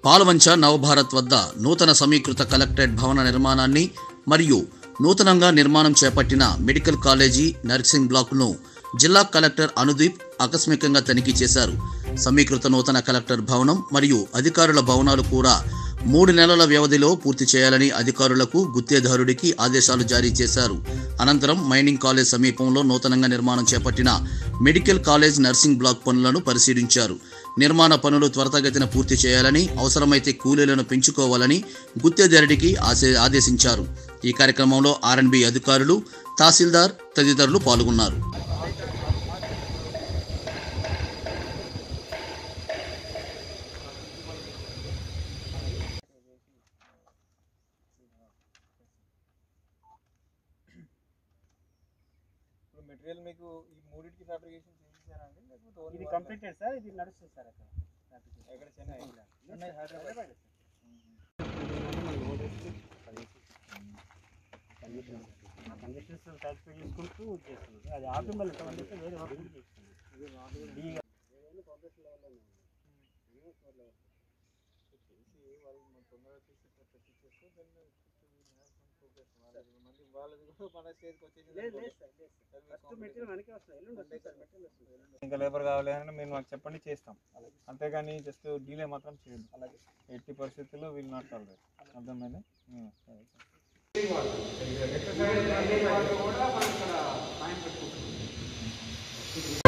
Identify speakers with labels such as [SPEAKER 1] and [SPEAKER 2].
[SPEAKER 1] పాల్వంచ నవభారత్ వద్ద నూతన సమీకృత కలెక్టరేట్ భవన నిర్మాణాన్ని మరియు నూతనంగా నిర్మాణం చేపట్టిన మెడికల్ కాలేజీ నర్సింగ్ బ్లాక్ను జిల్లా కలెక్టర్ అనుదీప్ ఆకస్మికంగా తనిఖీ చేశారు సమీకృత నూతన కలెక్టర్ భవనం మరియు అధికారుల భవనాలు కూడా మూడు నెలల వ్యవధిలో పూర్తి చేయాలని అధికారులకు గుత్తేదారుడికి ఆదేశాలు జారీ చేశారు అనంతరం మైనింగ్ కాలేజ్ సమీపంలో నూతనంగా నిర్మాణం చేపట్టిన మెడికల్ కాలేజ్ నర్సింగ్ బ్లాక్ పనులను పరిశీలించారు నిర్మాణ పనులు త్వరితగతిన పూర్తి చేయాలని అవసరమైతే కూలీలను పెంచుకోవాలని గుత్తేదారుడికి ఆశే- ఆదేశించారు ఈ కార్యక్రమంలో ఆర్ఎన్బి అధికారులు తహసీల్దార్ తదితరులు పాల్గొన్నారు
[SPEAKER 2] ఇప్పుడు మెటీరియల్ మీకు ఈ మూడింటికి ఫ్యాబ్రికేషన్ చేయించారా అండి లేకపోతే ఓన్లీ
[SPEAKER 3] ఇది
[SPEAKER 2] వన్
[SPEAKER 3] కంప్లీటెడ్ సార్ ఇది నడుస్తుంది సార్ అక్కడ
[SPEAKER 2] ఎక్కడ చెన్నై చెన్నై హైదరాబాద్
[SPEAKER 3] కండిషన్స్ సాటిస్ఫై చేసుకుంటూ చేస్తున్నారు అది ఆపి మళ్ళీ కవర్ చేస్తే వేరే వర్క్ చేస్తున్నారు ఈ
[SPEAKER 2] చేసి వాళ్ళు మన తొందరగా చేసి పెట్టించేస్తే దాన్ని ప్రోగ్రెస్ వాళ్ళది మళ్ళీ వాళ్ళది కూడా మన స్టేజ్కి వచ్చేసి
[SPEAKER 3] ఫస్ట్ మెటీరియల్ మనకే వస్తుంది ఎల్లుండి వస్తుంది సార్ మెటీరియల్ వస్తుంది
[SPEAKER 2] ఇంకా లేబర్ కావాలి అని మీరు మాకు చెప్పండి చేస్తాం అంతేగాని జస్ట్ డీలే మాత్రం చేయదు అలాగే ఎట్టి పరిస్థితుల్లో వీళ్ళు నాట్ టాలరేట్ అర్థమైంది ఉం, సరే.